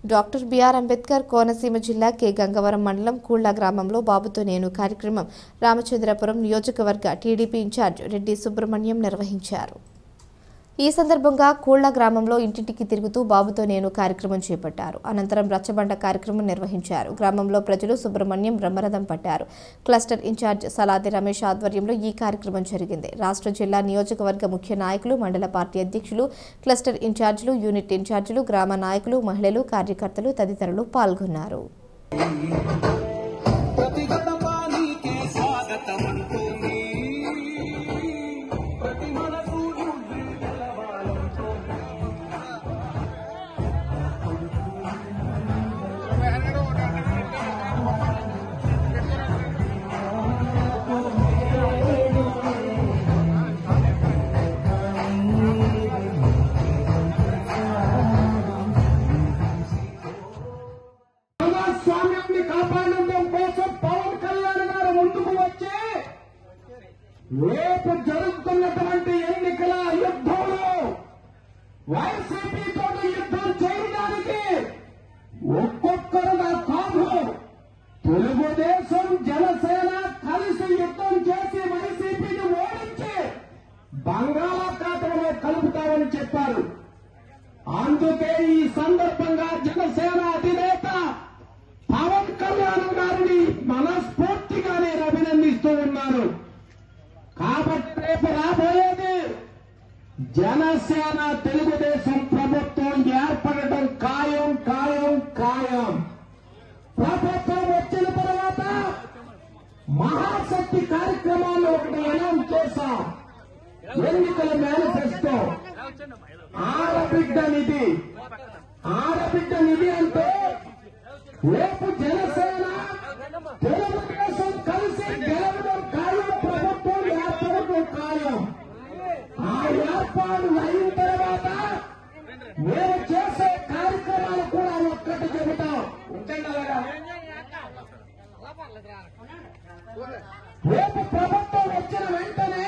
Doctor BR Ambedkar Konaseema జిల్లా K Gangavaram మండలం కూళ్ల గ్రామంలో బాబుతో నేను కార్యక్రమం రామచంద్రపురం నియోజకవర్గ టీడీపీ ఇన్ఛార్జ్ రెడ్డి సుబ్రహ్మణ్యం నిర్వహించారు ఈ సందర్భంగా కూళ్ల గ్రామంలో ఇంటింటికి తిరుగుతూ బాబుతో నేను కార్యక్రమం చేపట్టారు అనంతరం రచ్చబండ కార్యక్రమం నిర్వహించారు గ్రామంలో ప్రజలు సుబ్రహ్మణ్యం బ్రహ్మరథం పట్టారు క్లస్టర్ ఇన్ఛార్జ్ సలాది రమేష్ ఆధ్వర్యంలో ఈ కార్యక్రమం జరిగింది రాష్ట్ర జిల్లా నియోజకవర్గ ముఖ్య నాయకులు మండల పార్టీ అధ్యక్షులు క్లస్టర్ ఇన్ఛార్జీలు యూనిట్ ఇన్ఛార్జీలు గ్రామ నాయకులు మహిళలు కార్యకర్తలు తదితరులు పాల్గొన్నారు ప్రతి గడపానికే స్వాగతమంటూనే ప్రతి మనసు నువ్వే గెలవాలంటూనే ప్రజాస్వామ్యాన్ని కాపాడడం కోసం పవన్ కళ్యాణ్ గారు ముందుకు వచ్చి రేపు జరుగుతున్నటువంటి ఎన్నికల యుద్ధంలో వైసీపీతో యుద్ధం చేయడానికి ఒక్కొక్కరుగా కాదు తెలుగుదేశం జనసేన కలిసి యుద్ధం చేసి వైసీపీని ఓడించి బంగాళాఖాతంలో కలుపుతామని చెప్పారు అందుకే ఈ సందర్భంగా జనసేన అధినేత పవన్ కళ్యాణ్ గారిని మనస్ఫూర్తిగా నేను అభినందిస్తూ ఉన్నాను కాబట్టి రేపు రాబోయేది జనసేన తెలుగుదేశం ప్రభుత్వం ఏర్పడటం ఖాయం ఖాయం ఖాయం ప్రభుత్వం వచ్చిన తర్వాత మహాశక్తి కార్యక్రమాలు ఒకటి అనౌన్స్ చేశాం ఎన్నికల మేనిఫెస్టో ఆడబిడ్డ నిధి ఆడబిడ్డ నిధి అంటే రేపు జనసేన తెలుగుదేశం కలిసి గెలవడం ఖాయం ప్రభుత్వం ఏర్పడటం ఖాయం ఆ ఏర్పాటు అయిన తర్వాత మేము చేసే కార్యక్రమాలు కూడా ఒక్కటి చెబుతాం ఉంచండి అలాగా. రేపు ప్రభుత్వం వచ్చిన వెంటనే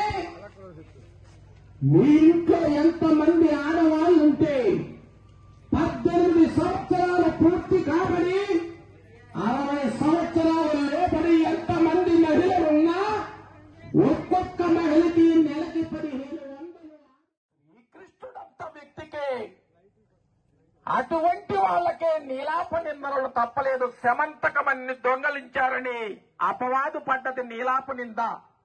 మీ ఇంట్లో ఎంతమంది ఆడవాళ్ళు ఉంటే పద్దెనిమిది సంవత్సరాలు పూర్తి కాబడి అరవై సంవత్సరాలు లేబడి ఎంతమంది మహిళలు ఉన్నా ఒక్కొక్క మహిళకి నెలకి పదిహేను వందలు ఈ కృష్ణుడంత వ్యక్తికి అటువంటి వాళ్ళకే నీలాప నిందనలు తప్పలేదు శమంతకమన్ని దొంగలించారని అపవాదు పడ్డది నీలాప నింద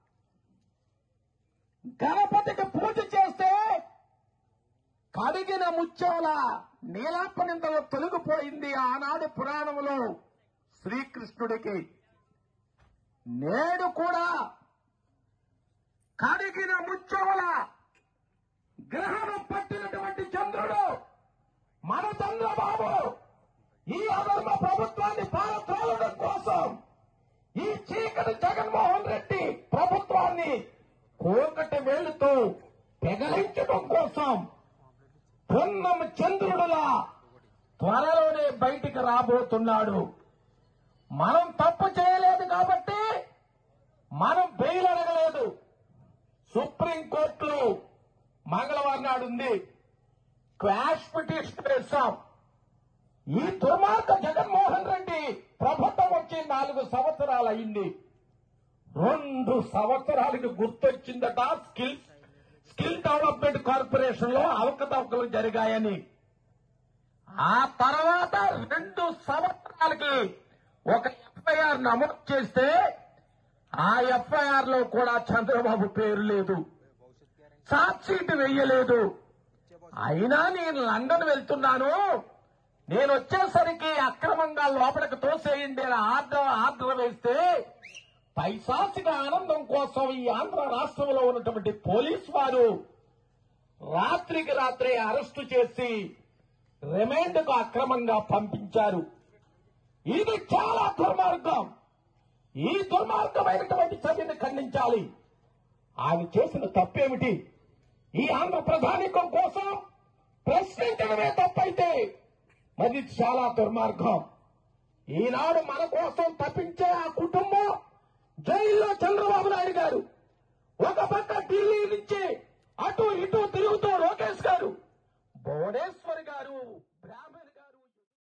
గణపతికి పూజ చేస్తే కడిగిన ముత్యాల నీలాప నిందలు తొలగిపోయింది ఆనాడు పురాణంలో శ్రీకృష్ణుడికి నేడు కూడా కడిగిన ముత్యముల గ్రహణం పట్టినటువంటి చంద్రుడు మన చంద్రబాబు ఈ అధర్మ ప్రభుత్వాన్ని పారత్రాలడం కోసం ఈ చీకటి జగన్మోహన్ రెడ్డి ప్రభుత్వాన్ని కోకటి వేలుతో పెగలించడం కోసం పొన్నం చంద్రుడులా త్వరలోనే బయటికి రాబోతున్నాడు మనం తప్పు చేయలేదు కాబట్టి మనం బెయిల్ అడగలేదు సుప్రీంకోర్టులో మంగళవారం నాడు ఉంది క్వాష్ పిటిషన్ వేశాం ఈ దుర్మార్గ జగన్మోహన్ రెడ్డి ప్రభుత్వం వచ్చి నాలుగు సంవత్సరాలు అయింది రెండు సంవత్సరాలకి గుర్తొచ్చిందట స్కిల్ స్కిల్ డెవలప్మెంట్ కార్పొరేషన్ లో అవకతవకలు జరిగాయని ఆ తర్వాత రెండు సంవత్సరాలకి ఒక ఎఫ్ఐఆర్ నమోదు చేస్తే ఆ ఎఫ్ఐఆర్ లో కూడా చంద్రబాబు పేరు లేదు సాక్షీట్ వెయ్యలేదు అయినా నేను లండన్ వెళ్తున్నాను నేను వచ్చేసరికి అక్రమంగా లోపలికి తోసేయండి అని ఆర్డర్ ఆర్డర్ వేస్తే పైశాచిక ఆనందం కోసం ఈ ఆంధ్ర రాష్ట్రంలో ఉన్నటువంటి పోలీస్ వారు రాత్రికి రాత్రే అరెస్టు చేసి రిమైండ్ కు అక్రమంగా పంపించారు ఇది చాలా దుర్మార్గం ఈ దుర్మార్గమైనటువంటి చర్యను ఖండించాలి ఆయన చేసిన తప్పేమిటి ఈ ఆంధ్ర ప్రధానికం కోసం ప్రశ్నించడమే తప్పైతే మరి ఇది చాలా దుర్మార్గం ఈనాడు మన కోసం తప్పించే ఆ కుటుంబం జైల్లో చంద్రబాబు నాయుడు గారు ఒక పక్క ఢిల్లీ నుంచి అటు ఇటు తిరుగుతూ లోకేష్ గారు భువనేశ్వరి గారు